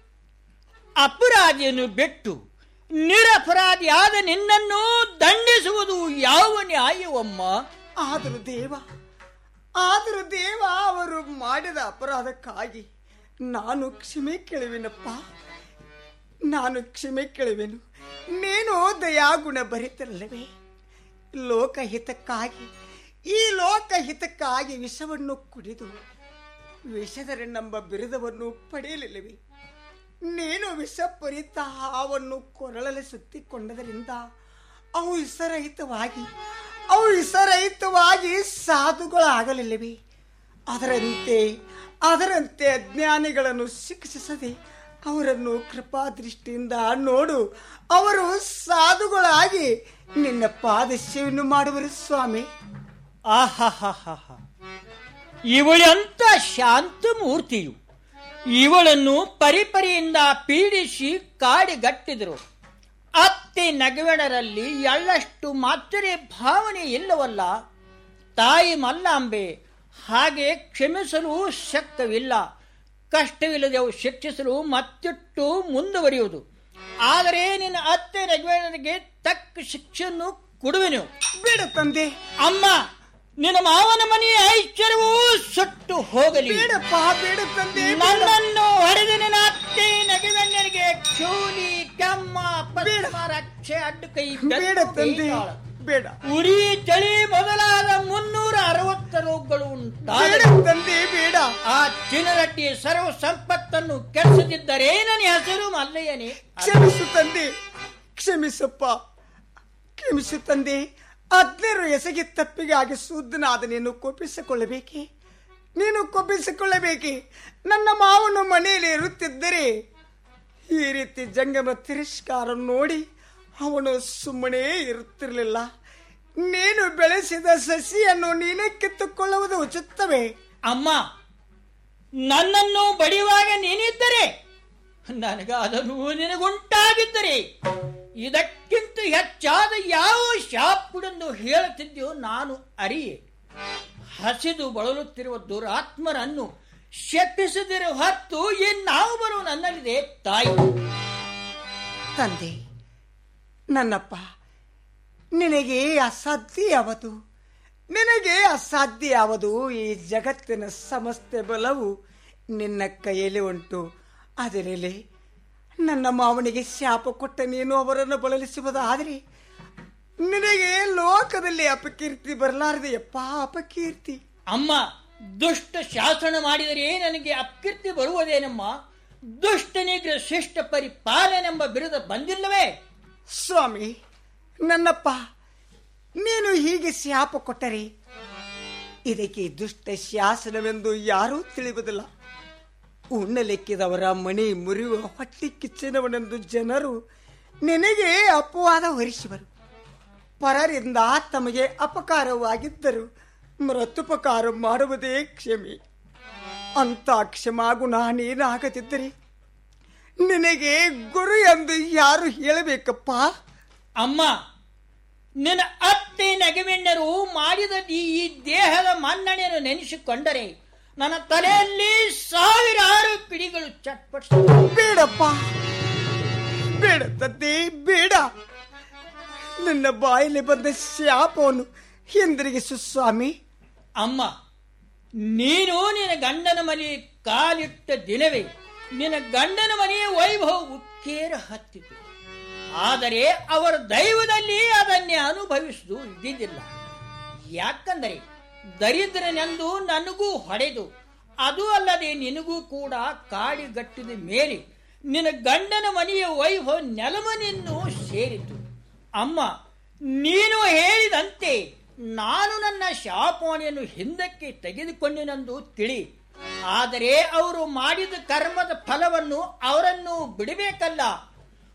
ಅಪರಾಧಿಯನ್ನು ಬಿಟ್ಟು ನಿರಪರಾಧಿಯಾದ ನಿನ್ನನ್ನು ದಂಡಿಸುವುದು ಯಾವ ನ್ಯಾಯವಮ್ಮ ಆದರೂ ದೇವ ಆದರೂ ದೇವ ಅವರು ಮಾಡಿದ ಅಪರಾಧಕ್ಕಾಗಿ ನಾನು ಕ್ಷಮೆ ಕೇಳುವೆನಪ್ಪ ನಾನು ಕ್ಷಮೆ ಕೇಳುವೆನು ನೀನು ದಯಾಗುಣ ಭರಿತಲ್ಲವೇ ಲೋಕಹಿತಕ್ಕಾಗಿ ಈ ಲೋಕಹಿತಕ್ಕಾಗಿ ವಿಷವನ್ನು ಕುಡಿದು ವಿಷದರೆನ್ನೆಂಬ ಬಿರುದವನ್ನು ಪಡೆಯಲಿಲ್ಲವೇ ನೀನು ವಿಷಪರಿತ ಹಾವನ್ನು ಕೊರಳಲ್ಲಿ ಸುತ್ತಿಕೊಂಡದರಿಂದ ಅವು ವಿಷರಹಿತವಾಗಿ ಅವು ವಿಷರಹಿತವಾಗಿ ಸಾಧುಗಳಾಗಲಿಲ್ಲವೇ ಅದರಂತೆ ಅದರಂತೆ ಅಜ್ಞಾನಿಗಳನ್ನು ಶಿಕ್ಷಿಸದೆ ಅವರನ್ನು ಕೃಪಾದೃಷ್ಟಿಯಿಂದ ನೋಡು ಅವರು ಸಾಧುಗಳಾಗಿ ನಿನ್ನ ಪಾದಸ್ಯವನ್ನು ಮಾಡುವರು ಸ್ವಾಮಿ ಆಹಾಹಾಹಾ ಇವಳಂತ ಶಾಂತ ಮೂರ್ತಿಯು ಇವಳನ್ನು ಪರಿಪರಿಯಿಂದ ಪೀಡಿಸಿ ಕಾಡಿಗಟ್ಟಿದರು ಅತ್ತೆ ನಗವೆಣರಲ್ಲಿ ಎಳ್ಳಷ್ಟು ಮಾತ್ರೆ ಭಾವನೆ ಇಲ್ಲವಲ್ಲ ತಾಯಿ ಮಲ್ಲಾಂಬೆ ಹಾಗೆ ಕ್ಷಮಿಸಲು ಶಕ್ತವಿಲ್ಲ ಕಷ್ಟವಿಲ್ಲದೆ ಅವು ಶಿಕ್ಷಿಸಲು ಮತ್ತಿಟ್ಟು ಮುಂದುವರಿಯುವುದು ಆದರೆ ನಿನ್ನ ಅತ್ತೆ ನಗವೆಣರಿಗೆ ತಕ್ಕ ಶಿಕ್ಷೆಯನ್ನು ಕೊಡುವೆನು ಬೇಡ ತಂದೆ ಅಮ್ಮ ನಿನ್ನ ಮಾವನ ಮನೆಯ ಐಶ್ವರ್ಯವೂ ಸುಟ್ಟು ಹೋಗಲಿ ಬೇಡಪ್ಪ ಬೇಡ ತಂದೆ ನನ್ನನ್ನು ಹೊಡೆದ ನಿನ್ನ ಅತ್ತೆ ನಗವೆಣ್ಣರಿಗೆ ಕ್ಷೂಲಿ ಕೆಮ್ಮ ಪದ್ಮ ರಕ್ಷೆ ಅಡ್ಡು ಕೈ ಬೇಡ ತಂದೆ ಬೇಡ ಉರಿ ಚಳಿ ಮೊದಲಾದ ಮುನ್ನೂರ ಅರವತ್ತ ರೋಗಗಳು ಬೇಡ ತಂದೆ ಬೇಡ ಆ ಚಿನ್ನರಡ್ಡಿ ಸರ್ವ ಸಂಪತ್ತನ್ನು ಕೆಡಿಸದಿದ್ದರೆ ನನ್ನ ಹೆಸರು ಮಲ್ಲಯ್ಯನೇ ಕ್ಷಮಿಸು ತಂದೆ ಕ್ಷಮಿಸಪ್ಪ ಕ್ಷಮಿಸು ತಂದೆ ಅಜ್ಞರು ಎಸಗಿ ತಪ್ಪಿಗಾಗಿ ಶುದ್ಧನಾದ ನೀನು ಕೋಪಿಸಿಕೊಳ್ಳಬೇಕೆ ನೀನು ಕೋಪಿಸಿಕೊಳ್ಳಬೇಕೆ ನನ್ನ ಮಾವನು ಮನೆಯಲ್ಲಿ ಇರುತ್ತಿದ್ದರೆ ಈ ರೀತಿ ಜಂಗಮ ತಿರಸ್ಕಾರ ನೋಡಿ ಅವನು ಸುಮ್ಮನೆ ಇರುತ್ತಿರಲಿಲ್ಲ ನೀನು ಬೆಳೆಸಿದ ಸಸಿಯನ್ನು ನೀನೇ ಕಿತ್ತುಕೊಳ್ಳುವುದು ಉಚಿತವೇ ಅಮ್ಮ ನನ್ನನ್ನು ಬಡಿಯುವಾಗ ನೀನಿದ್ದರೆ ನನಗಾದನು ನಿನಗುಂಟಾಗಿದ್ದರೆ ಇದಕ್ಕಿಂತ ಹೆಚ್ಚಾದ ಯಾವ ಶಾಪುಡೆಂದು ಹೇಳುತ್ತಿದ್ದೆಯೋ ನಾನು ಅರಿಯೆ ಹಸಿದು ಬಳಲುತ್ತಿರುವ ದುರಾತ್ಮರನ್ನು ಶಪಿಸದಿರೋ ಹೊತ್ತು ಇನ್ನಾವು ಬರುವ ನನ್ನಲ್ಲಿದೆ ತಾಯಿ ತಂದೆ ನನ್ನಪ್ಪ ನಿನಗೆ ಅಸಾಧ್ಯ ಯಾವುದು ನಿನಗೆ ಅಸಾಧ್ಯ ಯಾವುದು ಈ ಜಗತ್ತಿನ ಸಮಸ್ತ ಬಲವು ನಿನ್ನ ಕೈಯಲ್ಲಿ ಉಂಟು ಅದರಲ್ಲಿ ನನ್ನ ಮಾವನಿಗೆ ಶಾಪ ಕೊಟ್ಟ ನೀನು ಅವರನ್ನು ಬಳಲಿಸುವುದಾದರೆ ನಿನಗೆ ಲೋಕದಲ್ಲಿ ಅಪಕೀರ್ತಿ ಬರಲಾರದೆಯಪ್ಪ ಅಪಕೀರ್ತಿ ಅಮ್ಮ ದುಷ್ಟ ಶಾಸನ ಮಾಡಿದರೆ ನನಗೆ ಅಪಕೀರ್ತಿ ಬರುವುದೇನಮ್ಮ ದುಷ್ಟನಿಗೆ ಶಿಷ್ಟ ಪರಿಪಾಲನೆಂಬ ಬಿರುದ ಬಂದಿಲ್ಲವೇ ಸ್ವಾಮಿ ನನ್ನಪ್ಪ ನೀನು ಹೀಗೆ ಶಾಪ ಕೊಟ್ಟರೆ ಇದಕ್ಕೆ ದುಷ್ಟ ಶಾಸನವೆಂದು ಯಾರೂ ತಿಳಿಯುವುದಿಲ್ಲ ಉಣ್ಣಲೆಕ್ಕಿದವರ ಮಣಿ ಮುರಿಯುವ ಹೊಟ್ಟಿ ಕಿಚ್ಚಿನವನೆಂದು ಜನರು ನಿನಗೆ ಅಪವಾದ ಹೊರಿಸುವರು ಪರರಿಂದ ತಮಗೆ ಅಪಕಾರವಾಗಿದ್ದರು ಮೃತುಪಕಾರ ಮಾಡುವುದೇ ಕ್ಷಮೆ ಅಂತ ಕ್ಷಮಾಗುಣ ನೀನಾಗದಿದ್ದರೆ ನಿನಗೆ ಗುರು ಎಂದು ಯಾರು ಹೇಳಬೇಕಪ್ಪ ಅಮ್ಮ ನಿನ್ನ ಅತ್ತೆ ನಗವೆಣ್ಣರು ಮಾಡಿದ ಈ ಈ ದೇಹದ ಮನ್ನಣೆಯನ್ನು ನೆನೆಸಿಕೊಂಡರೆ ನನ್ನ ತಲೆಯಲ್ಲಿ ಸಾವಿರಾರು ಪಿಡಿಗಳು ಚಟ್ಪಟ್ ಬೇಡಪ್ಪ ಬೇಡ ತಂದೆ ಬೇಡ ನನ್ನ ಬಾಯಲ್ಲಿ ಬಂದ ಶಾಪವನ್ನು ಹಿಂದಿರುಗಿಸು ಸ್ವಾಮಿ ಅಮ್ಮ ನೀನು ನಿನ್ನ ಗಂಡನ ಮನೆ ಕಾಲಿಟ್ಟ ದಿನವೇ ನಿನ್ನ ಗಂಡನ ಮನೆಯ ವೈಭವ ಉಕ್ಕೇರ ಹತ್ತಿತು ಆದರೆ ಅವರ ದೈವದಲ್ಲಿ ಅದನ್ನೇ ಅನುಭವಿಸುವುದು ಇದ್ದಿದ್ದಿಲ್ಲ ಯಾಕಂದರೆ ದರಿದ್ರನೆಂದು ನನಗೂ ಹೊಡೆದು ಅದು ಅಲ್ಲದೆ ನಿನಗೂ ಕೂಡ ಕಾಡಿಗಟ್ಟಿದ ಮೇಲೆ ನಿನ್ನ ಗಂಡನ ಮನೆಯ ವೈಭವ ನೆಲಮನೆಯನ್ನು ಸೇರಿತು ಅಮ್ಮ ನೀನು ಹೇಳಿದಂತೆ ನಾನು ನನ್ನ ಶಾಪವಾಣಿಯನ್ನು ಹಿಂದಕ್ಕೆ ತೆಗೆದುಕೊಂಡೆನೆಂದು ತಿಳಿ ಆದರೆ ಅವರು ಮಾಡಿದ ಕರ್ಮದ ಫಲವನ್ನು ಅವರನ್ನು ಬಿಡಬೇಕಲ್ಲ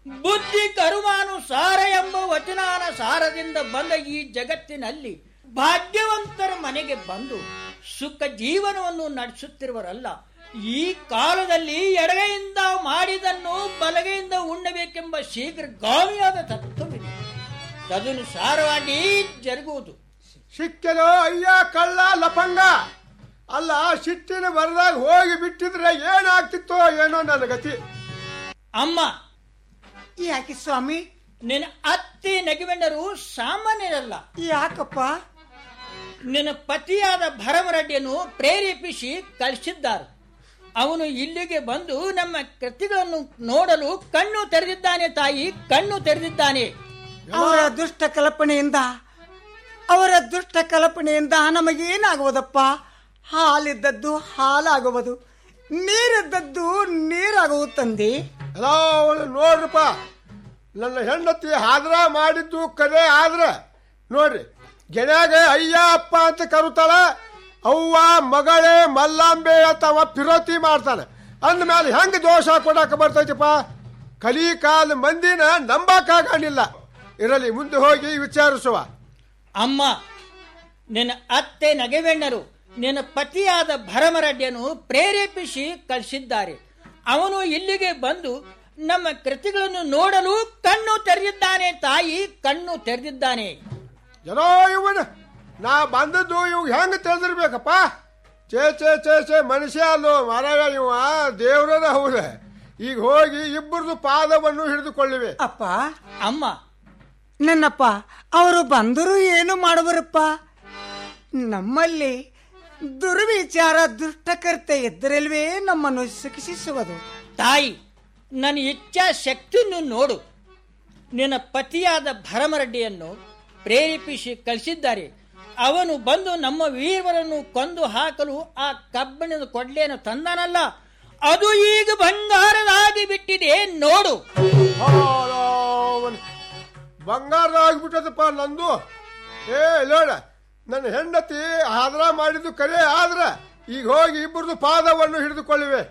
ಬುದ್ಧಿ ಕರುಮಾನುಸಾರ ಎಂಬ ವಚನಾನ ಸಾರದಿಂದ ಬಂದ ಈ ಜಗತ್ತಿನಲ್ಲಿ ಭಾಗ್ಯವಂತರ ಮನೆಗೆ ಬಂದು ಸುಖ ಜೀವನವನ್ನು ನಡೆಸುತ್ತಿರುವರಲ್ಲ ಈ ಕಾಲದಲ್ಲಿ ಎಡಗೈಯಿಂದ ಮಾಡಿದನ್ನು ಬಲಗೈಯಿಂದ ಉಣ್ಣಬೇಕೆಂಬ ಶೀಘ್ರಗಾಮಿಯಾದ ತತ್ವವಿದೆ ತದನುಸಾರವಾಗಿ ಜರುಗುವುದು ಸಿಕ್ಕಲೋ ಅಯ್ಯ ಕಳ್ಳ ಲಪಂಗ ಅಲ್ಲ ಸಿಟ್ಟಿನ ಬರದಾಗ ಹೋಗಿ ಬಿಟ್ಟಿದ್ರೆ ಏನಾಗ್ತಿತ್ತೋ ಏನೋ ನನ್ನ ಗತಿ ಅಮ್ಮ ಯಾಕೆ ಸ್ವಾಮಿ ನಿನ್ನ ಅತ್ತಿ ನಗಿವೆಂಡರು ಸಾಮಾನ್ಯರಲ್ಲ ಯಾಕಪ್ಪ ನಿನ್ನ ಪತಿಯಾದ ಭರಮರೆಡ್ಡಿಯನ್ನು ಪ್ರೇರೇಪಿಸಿ ಕಳಿಸಿದ್ದಾರೆ ಅವನು ಇಲ್ಲಿಗೆ ಬಂದು ನಮ್ಮ ಕೃತಿಗಳನ್ನು ನೋಡಲು ಕಣ್ಣು ತೆರೆದಿದ್ದಾನೆ ತಾಯಿ ಕಣ್ಣು ತೆರೆದಿದ್ದಾನೆ ಅವರ ದುಷ್ಟ ಕಲ್ಪನೆಯಿಂದ ಅವರ ದುಷ್ಟ ಕಲ್ಪನೆಯಿಂದ ನಮಗೇನಾಗುವುದಪ್ಪ ಹಾಲಿದ್ದದ್ದು ಹಾಲಾಗುವುದು ನೀರಿದ್ದದ್ದು ನೀರಾಗುವುದು ತಂದೆ ಅಲ್ಲ ಅವಳು ನೋಡ್ರಪ್ಪ ನನ್ನ ಹೆಂಡತಿ ಹಾದ್ರ ಮಾಡಿದ್ದು ಕರೆ ಆದ್ರ ನೋಡ್ರಿ ಗೆಳೆಯಾಗ ಅಯ್ಯ ಅಪ್ಪ ಅಂತ ಕರುತ್ತಾಳ ಅವ್ವ ಮಗಳೇ ಮಲ್ಲಾಂಬೆ ಅಂತ ಅವ ಪಿರೋತಿ ಮಾಡ್ತಾನೆ ಅಂದ್ಮೇಲೆ ಹೆಂಗ್ ದೋಷ ಕೊಡಾಕ ಬರ್ತೈತಿಪ್ಪ ಕಲಿ ಕಾಲ ಮಂದಿನ ನಂಬಕ್ಕಾಗಲಿಲ್ಲ ಇರಲಿ ಮುಂದೆ ಹೋಗಿ ವಿಚಾರಿಸುವ ಅಮ್ಮ ನಿನ್ನ ಅತ್ತೆ ನಗೆವೆಣ್ಣರು ನಿನ್ನ ಪತಿಯಾದ ಭರಮರೆಡ್ಡಿಯನ್ನು ಪ್ರೇರೇಪಿಸಿ ಕಳಿಸಿದ್ದಾರೆ ಅವನು ಇಲ್ಲಿಗೆ ಬಂದು ನಮ್ಮ ಕೃತಿಗಳನ್ನು ನೋಡಲು ಕಣ್ಣು ತೆರೆದಿದ್ದಾನೆ ತಾಯಿ ಕಣ್ಣು ತೆರೆದಿದ್ದಾನೆ ಏನೋ ಇವನ ನಾ ಬಂದದ್ದು ಇವ್ ಹೆಂಗ್ ತಿಳಿದಿರ್ಬೇಕಪ್ಪ ಚೇ ಚೇ ಚೇ ಚೇ ಮನುಷ್ಯ ಅಲ್ಲೋ ಮಾರಾಯ ಇವ ದೇವ್ರದ ಹೌದ ಈಗ ಹೋಗಿ ಇಬ್ಬರದು ಪಾದವನ್ನು ಹಿಡಿದುಕೊಳ್ಳಿವೆ ಅಪ್ಪ ಅಮ್ಮ ನನ್ನಪ್ಪ ಅವರು ಬಂದರೂ ಏನು ಮಾಡುವರಪ್ಪ ನಮ್ಮಲ್ಲಿ ದುರ್ವಿಚಾರ ದುಷ್ಟಕರ್ತೆ ಇದ್ದರಲ್ವೇ ನಮ್ಮನ್ನು ಶಿಕ್ಷಿಸುವುದು ತಾಯಿ ನನ್ನ ಇಚ್ಛಾ ಶಕ್ತಿಯನ್ನು ನೋಡು ನಿನ್ನ ಪತಿಯಾದ ಭರಮರೆಡ್ಡಿಯನ್ನು ಪ್ರೇರೇಪಿಸಿ ಕಳಿಸಿದ್ದಾರೆ ಅವನು ಬಂದು ನಮ್ಮ ವೀರವರನ್ನು ಕೊಂದು ಹಾಕಲು ಆ ಕಬ್ಬಿಣದ ಕೊಡ್ಲೆಯನ್ನು ತಂದನಲ್ಲ ಅದು ಈಗ ಬಂಗಾರದಾಗಿ ಬಿಟ್ಟಿದೆ ನೋಡು ಬಂಗಾರ ಆಗ್ಬಿಟ್ಟದಪ್ಪ ನಂದು ಏ ನೋಡ ನನ್ನ ಹೆಂಡತಿ ಆದ್ರ ಮಾಡಿದ್ದು ಕರೆ ಆದ್ರ ಈಗ ಹೋಗಿ ಇಬ್ಬರದು ಪಾದವನ್ನು ಹಿಡಿದುಕೊಳ್ಳಿವೆ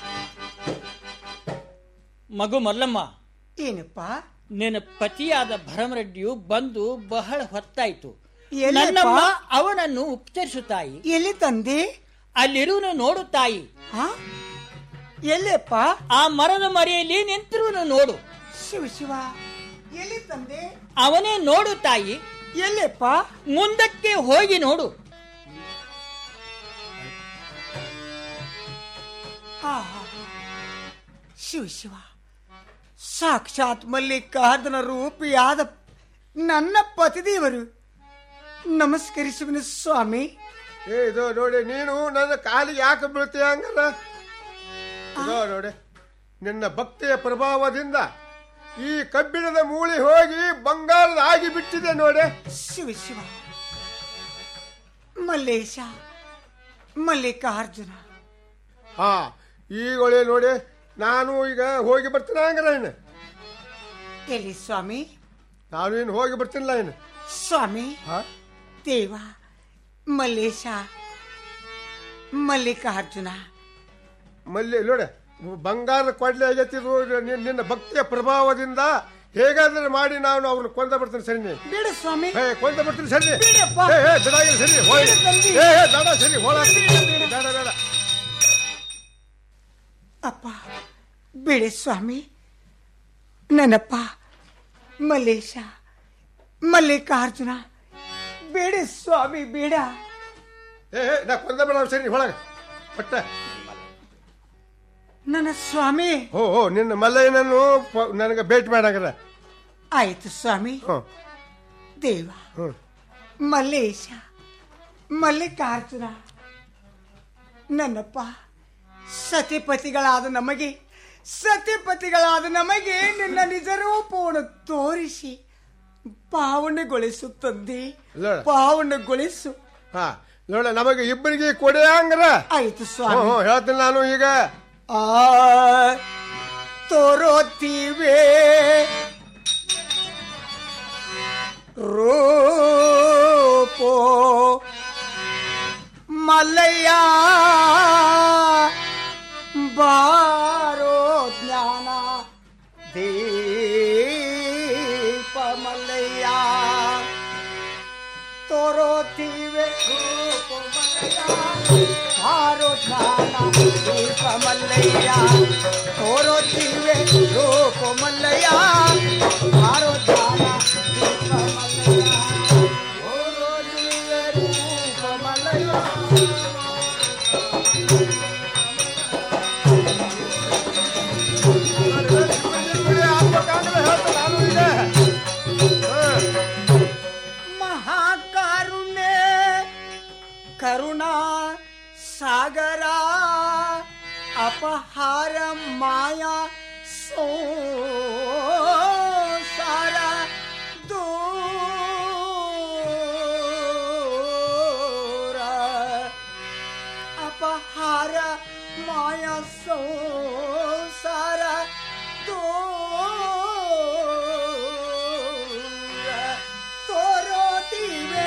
ಮಗು ಮಲ್ಲಮ್ಮ ಏನಪ್ಪ ನಿನ್ನ ಪತಿಯಾದ ಭರಮರೆಡ್ಡಿಯು ಬಂದು ಬಹಳ ಹೊತ್ತಾಯ್ತು ಎಲ್ಲಪ್ಪ? ನನ್ನಮ್ಮ ಅವನನ್ನು ಉಪಚರಿಸು ತಾಯಿ ಎಲ್ಲಿ ತಂದೆ ಅಲ್ಲಿರುವನು ನೋಡು ತಾಯಿ ಎಲ್ಲಪ್ಪ ಆ ಮರದ ಮರೆಯಲ್ಲಿ ನಿಂತಿರುವನು ನೋಡು ಶಿವ ಶಿವ ಎಲ್ಲಿ ತಂದೆ ಅವನೇ ನೋಡು ತಾಯಿ ಎಲ್ಲಪ್ಪ ಮುಂದಕ್ಕೆ ಹೋಗಿ ನೋಡು ಆಹಾ. ಶಿವ ಶಿವ ಸಾಕ್ಷಾತ್ ಮಲ್ಲಿಕಾರ್ಜುನ ರೂಪಿಯಾದ ನನ್ನ ಪತಿದೇವರು ನಮಸ್ಕರಿಸುವನು ಸ್ವಾಮಿ ಏ ಇದು ನೋಡಿ ನೀನು ನನ್ನ ಕಾಲಿಗೆ ಯಾಕೆ ಬೀಳ್ತೀಯ ಹಂಗಲ್ಲ ಇದೋ ನೋಡಿ ನಿನ್ನ ಭಕ್ತಿಯ ಪ್ರಭಾವದಿಂದ ಈ ಕಬ್ಬಿಣದ ಮೂಳಿ ಹೋಗಿ ಬಂಗಾರದ ಆಗಿ ಬಿಟ್ಟಿದೆ ನೋಡಿ ಶಿವ ಶಿವ ಮಲ್ಲೇಶ ಮಲ್ಲಿಕಾರ್ಜುನ ಹಾ ಈಗೊಳೆ ನೋಡಿ ನಾನು ಈಗ ಹೋಗಿ ಬರ್ತೀನಿ ಹಂಗಾರ ಇನ್ನು ಎಲ್ಲಿ ಸ್ವಾಮಿ ನಾನು ಇನ್ನು ಹೋಗಿ ಬರ್ತೀನಿಲ್ಲ ಇನ್ನು ಸ್ವಾಮಿ ದೇವ ಮಲ್ಲೇಶ ಮಲ್ಲಿಕಾರ್ಜುನ ಮಲ್ಲಿ ನೋಡೆ ಬಂಗಾರ ಕೊಡ್ಲೆ ಆಗೈತಿ ಇದು ನಿನ್ನ- ನಿನ್ನ ಭಕ್ತಿಯ ಪ್ರಭಾವದಿಂದ ಹೇಗಾದ್ರೆ ಮಾಡಿ ನಾನು ಅವ್ರನ್ನ ಕೊಂದ ಬರ್ತೀನಿ ಸರಿ ನೀ. ಬೇಡ ಸ್ವಾಮಿ ಏ ಕೊಂದ ಬರ್ತೀನಿ ಸರಿ ಬಿಡಪ್ಪ. ಏ ಏ ಬಿಡಾಗಿಲ್ಲ ಸರಿ ಹೋಗಿ ಬಿಡು ತಂಗಿ. ಏ ಏ ಬೇಡ ಸರಿ ಹೋಳ ಬೇಡ ಬೇಡ ಅಪ್ಪ ಬೇಡ ಸ್ವಾಮಿ ನನ್ನಪ್ಪ ಮಲ್ಲೇಶ ಮಲ್ಲಿಕಾರ್ಜುನ ಬೇಡ ಸ್ವಾಮಿ ಬೇಡ ಏ ಏ, ನಾ ಕೊಂದ ಬೇಡ ಸರಿ ಒಳಗ ಪಟ್ಟ ನನ್ನ ಸ್ವಾಮಿ ಓ ಓ ನಿನ್ನ ಮಲ್ಲಯ್ಯನನ್ನು ಪ- ನನಗೆ ಭೇಟಿ ಮಾಡಾಗಲ್ಲ ಆಯ್ತು ಸ್ವಾಮಿ ಹ್ಞೂ ದೇವ ಹ್ಞೂ ಮಲ್ಲೇಶ ಮಲ್ಲಿಕಾರ್ಜುನ ನನ್ನಪ್ಪ ಸತಿಪತಿಗಳಾದ ನಮಗೆ ಸತಿಪತಿಗಳಾದ ನಮಗೆ ನಿನ್ನ ನಿಜ ರೂಪವನ್ನು ತೋರಿಸಿ ಪಾವನೆಗೊಳಿಸುತ್ತದೆ ನೋಡ. ಪಾವನೆಗೊಳಿಸು ಹಾ ನೋಡ ನಮಗೆ ಇಬ್ಬರಿಗೆ ಕೊಡೆ ಹಂಗ್ರ ಆಯ್ತು ಹ್ಞೂ ಸ್ವಾಮಿ ಹ್ಞೂ ಹೇಳ್ತೀನಿ ನಾನು ಈಗ ಆ ತೋರೋತೀವೆ ರೂಪೋ ಮಲ್ಲಯ್ಯ ಬಾರೋ ಜ್ಞಾನ ದೇವ ಮಲ್ಲಯ್ಯ ತೋರೋ ಜೀವೆ ರೂಪ ಮಲ್ಲಯ್ಯ ಮಾರೋ ದಾನ ದೀಪ ಮಲ್ಲಯ್ಯ ತೋರೋ ಜೀವೆ ರೂಪ ಮಲ್ಲಯ್ಯ ಮಹಾಕಾರುಣ್ಯ ಕರುಣಾ ಸಾಗರ ಅಪಹಾರ ಮಾಯಾ ಸೋಸಾರ ದೂರ ಅಪಹಾರ ಮಾಯಾ ಸೋಸಾರ ದೂರ ತೋರೋ ದಿವೆ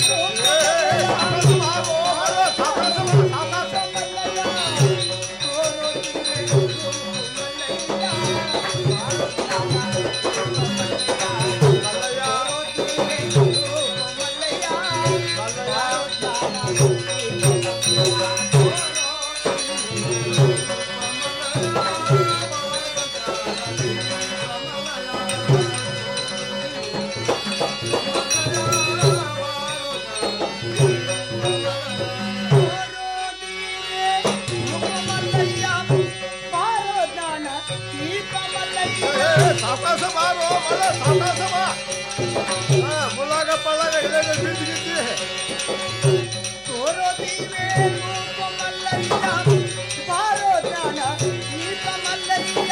ಸಾವಕಾಶ ಬಾರೋ ಮಲ್ಲ ಸಾವಕಾಶ ಬಾ ಹಾ, ಮುಳ್ಳಾಗ ಪಳ್ಳಾಗ ಹಿಡಿದಾಗ ಬಿದ್ದು ಗಿದ್ದಿ. ತೋರೋ ದಿವೆ ರೂಪ ಮಲ್ಲಯ್ಯ ಬಾರೋ ಜ್ಞಾನ ದೀಪ ಮಲ್ಲಯ್ಯ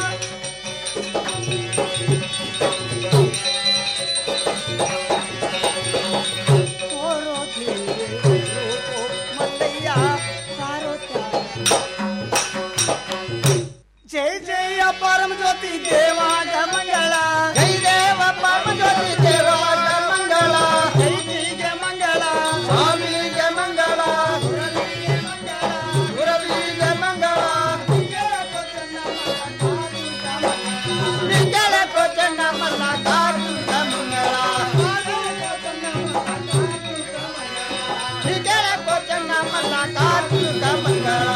ತೋರೋ ದಿವೆ ರೂಪ ಮಲ್ಲಯ್ಯ ಬಾರೋ ಜಯ ಜಯ ಪರಮ ಜ್ಯೋತಿ ದೇವಾಗ ಮಂಗಳ ಜೈ ದೇವ ಪರಮ ಜ್ಯೋತಿ ದೇವಾಗ ಮಂಗಳ ಜೈಗೆ ಮಂಗಳ ಸ್ವಾಮಿಗೆ ಮಂಗಳ ಗುರವಿಗೆ ಮಂಗಳ ನಿಂಗಳ ಕೊಚ್ಚಣ್ಣ ಮಲ್ಲ ಕಾರುಂಗ ಮಂಗಳ ನಿಂಗಳ ಕೊಚ್ಚಣ್ಣ ಮಲ್ಲ ಕಾರುಂಗ ಮಂಗಳ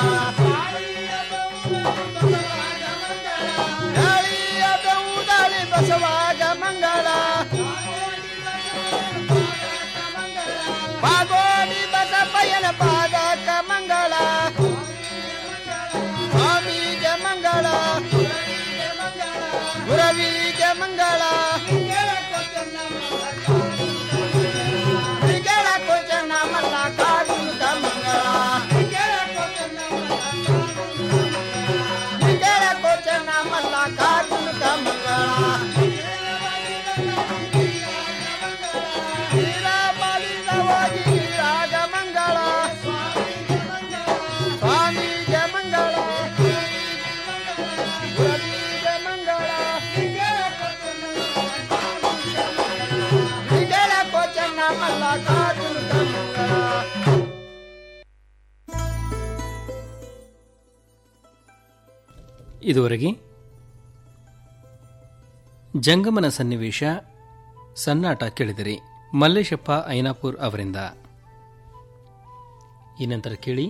ಗಾಳಿಯ ಬೆವುದಾಳಿ ಬಸವಾಗ ಮಂಗಳ ಪಾಗೋಡಿ ಬಸಪ್ಪಯ್ಯನ ಪಾದಕ ಮಂಗಳ ಸ್ವಾಮಿಗೆ ಮಂಗಳ ಗುರವಿಗೆ ಮಂಗಳ ನಿಗಳ ಕೊಚ್ಚಣ್ಣ ಮಲ್ಲ ಕಾರುಂಗ ಮಂಗಳ ನಿಗಳ ಕೊಚ್ಚಣ್ಣ ಮಲ್ಲ ಕಾರುಂಗ ಮಂಗಳ ರಾಗ ಮಂಗಳ ಸ್ವಾಮಿಗೆ ಮಂಗಳ ಗುರವಿಗೆ ಮಂಗಳ ನಿಗಳ ಕೊಚ್ಚಣ್ಣ ಮಲ್ಲ ಕಾರುಂಗ ಮಂಗಳ ಇದುವರೆಗೆ ಜಂಗಮನ ಸನ್ನಿವೇಶ ಸನ್ನಾಟ ಕೇಳಿದಿರಿ ಮಲ್ಲೇಶಪ್ಪ ಐನಾಪುರ್ ಅವರಿಂದ ಈ ನಂತರ ಕೇಳಿ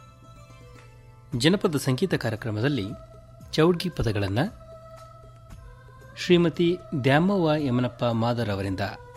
ಜನಪದ ಸಂಗೀತ ಕಾರ್ಯಕ್ರಮದಲ್ಲಿ ಚೌಡ್ಗಿ ಪದಗಳನ್ನು ಶ್ರೀಮತಿ ದ್ಯಾಮವ್ವ ಯಮನಪ್ಪ ಮಾದರ್ ಅವರಿಂದ